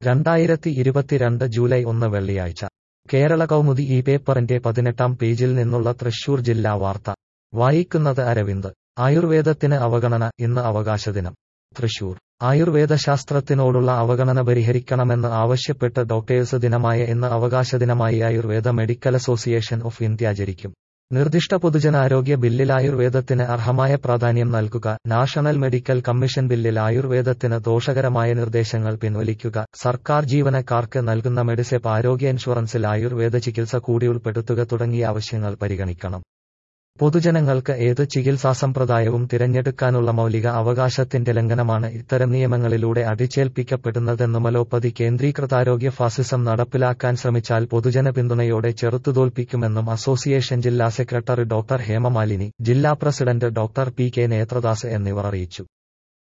രണ്ടായിരത്തി ഇരുപത്തിരണ്ട് ജൂലൈ ഒന്ന് വെള്ളിയാഴ്ച കേരള കൗമുദി ഈ പേപ്പറിന്റെ പതിനെട്ടാം പേജിൽ നിന്നുള്ള തൃശൂർ ജില്ലാ വാർത്ത വായിക്കുന്നത് അരവിന്ദ് ആയുർവേദത്തിന് അവഗണന ഇന്ന് അവകാശദിനം തൃശൂർ ആയുർവേദ ശാസ്ത്രത്തിനോടുള്ള അവഗണന പരിഹരിക്കണമെന്ന് ആവശ്യപ്പെട്ട് ഡോക്ടേഴ്സ് ദിനമായ ഇന്ന് അവകാശദിനമായി Ayurveda medical association of India ആചരിക്കും നിർദ്ദിഷ്ട പൊതുജനാരോഗ്യ ബില്ലിൽ ആയുർവേദത്തിന് അർഹമായ പ്രാധാന്യം നൽകുക നാഷണൽ മെഡിക്കൽ കമ്മീഷൻ ബില്ലിൽ ആയുർവേദത്തിന് ദോഷകരമായ നിർദ്ദേശങ്ങൾ പിൻവലിക്കുക സർക്കാർ ജീവനക്കാർക്ക് നൽകുന്ന മെഡിസെപ്പ് ആരോഗ്യ ഇൻഷുറൻസിൽ ആയുർവേദ ചികിത്സ കൂടി ഉൾപ്പെടുത്തുക തുടങ്ങിയ ആവശ്യങ്ങൾ പരിഗണിക്കണം പൊതുജനങ്ങൾക്ക് ഏത് ചികിത്സാസമ്പ്രദായവും തിരഞ്ഞെടുക്കാനുള്ള മൗലിക അവകാശത്തിന്റെ ലംഘനമാണ് ഇത്തരം നിയമങ്ങളിലൂടെ അടിച്ചേൽപ്പിക്കപ്പെടുന്നതെന്നും അലോപ്പതി കേന്ദ്രീകൃതാരോഗ്യ ഫാസിസം നടപ്പിലാക്കാൻ ശ്രമിച്ചാൽ പൊതുജന പിന്തുണയോടെ ചെറുത്തുതോൽപ്പിക്കുമെന്നും അസോസിയേഷൻ ജില്ലാ സെക്രട്ടറി ഡോക്ടർ ഹേമമാലിനി ജില്ലാ പ്രസിഡന്റ് ഡോക്ടർ പി കെ നേത്രദാസ് എന്നിവർ അറിയിച്ചു